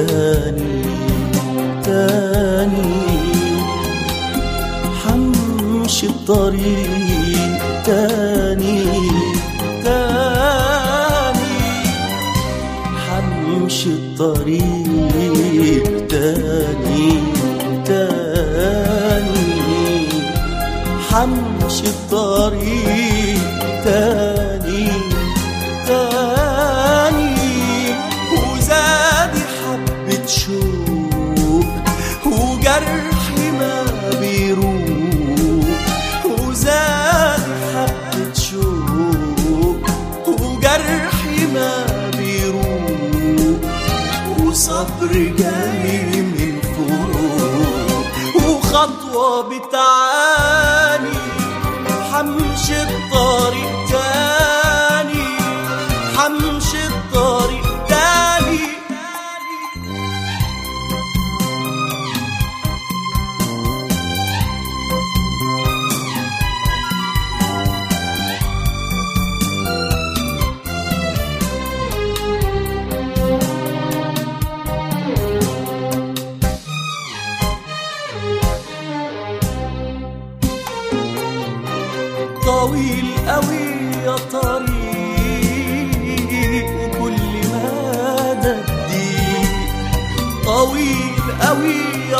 تاني تاني حمشي الطريق تاني تاني حمشي الطريق تاني تاني حمشي الطريق تاني تاني وزادي حبة شوق وجرحي ما بيروق وزادي حبة شوق وجرحي ما بيروق وصبر جاي من فوق وخطوة بتعاني حمشي الطريق تاني حمشي الطريق تاني طويل قوي يا طريق وكل مدى الضيق طويل قوي يا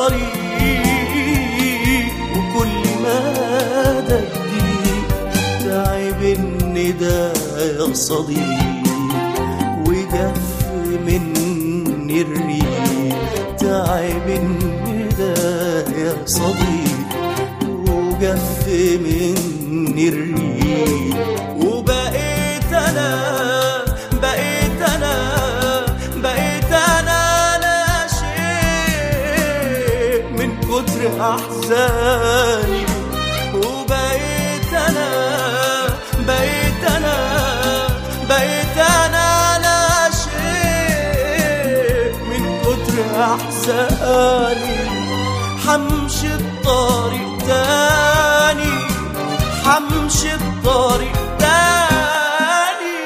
طريق وكل مدى الضيق تعب الندى يا صديق وجف مني الريق تعب الندى يا صديق وجف مني الريق وبقيت انا بقيت انا بقيت انا لا شيء من كتر احزاني وبقيت انا بقيت انا بقيت انا لا شيء من كتر احزاني حمشي الطريق تاني حمشي الطريق تاني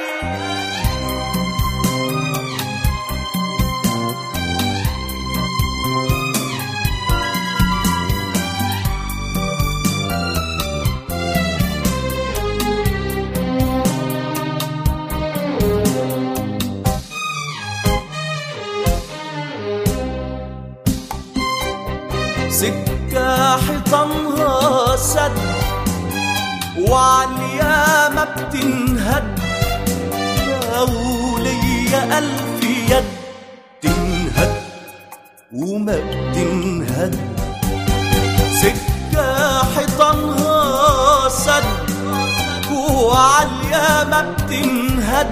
سكة حيطانها سد وعليا ما بتنهد وليا ألف يد تنهد وما بتنهد سكة حيطانها سد وعليا ما بتنهد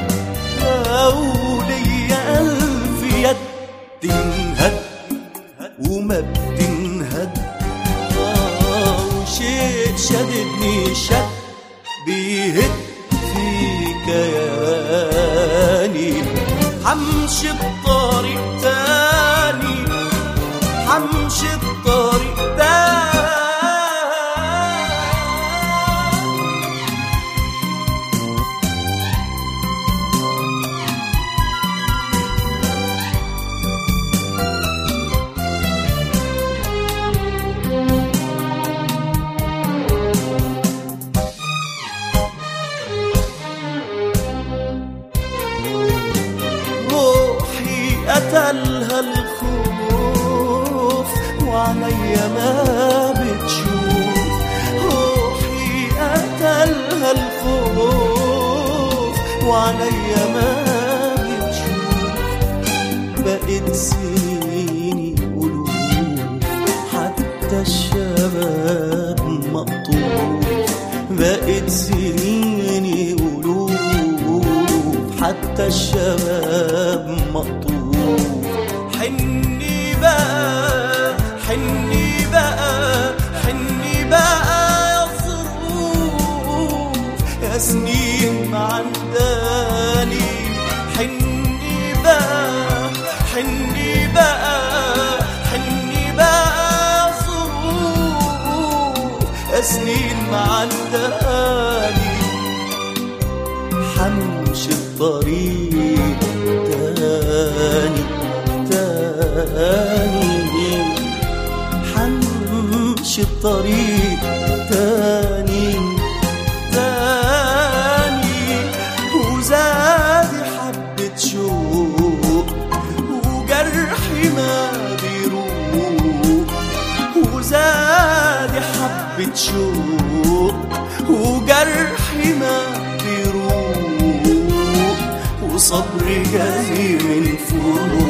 وليا ألف يد تنهد وما بتنهد آه وشيء شددني شد بيهد في كياني حمشي الطريق تاني حمشي الطريق تاني روحي قتلها الخوف وعليا ما بتشوف روحي قتلها الخوف وعليا ما بتشوف بقت سنيني قلوب حتى الشباب مقطوف بقت سنيني قلوب حتى الشباب مقطوف حني بقى حني بقى حني بقى يا ظروف يا سنين معداني حني بقى حني بقى حني بقى يا ظروف يا سنين معداني حمشي الطريق تاني الطريق تاني تاني وزادي حبة شوق وجرحي ما بيروق وزادي حبة شوق وجرحي ما بيروق وصبري جاي من فوق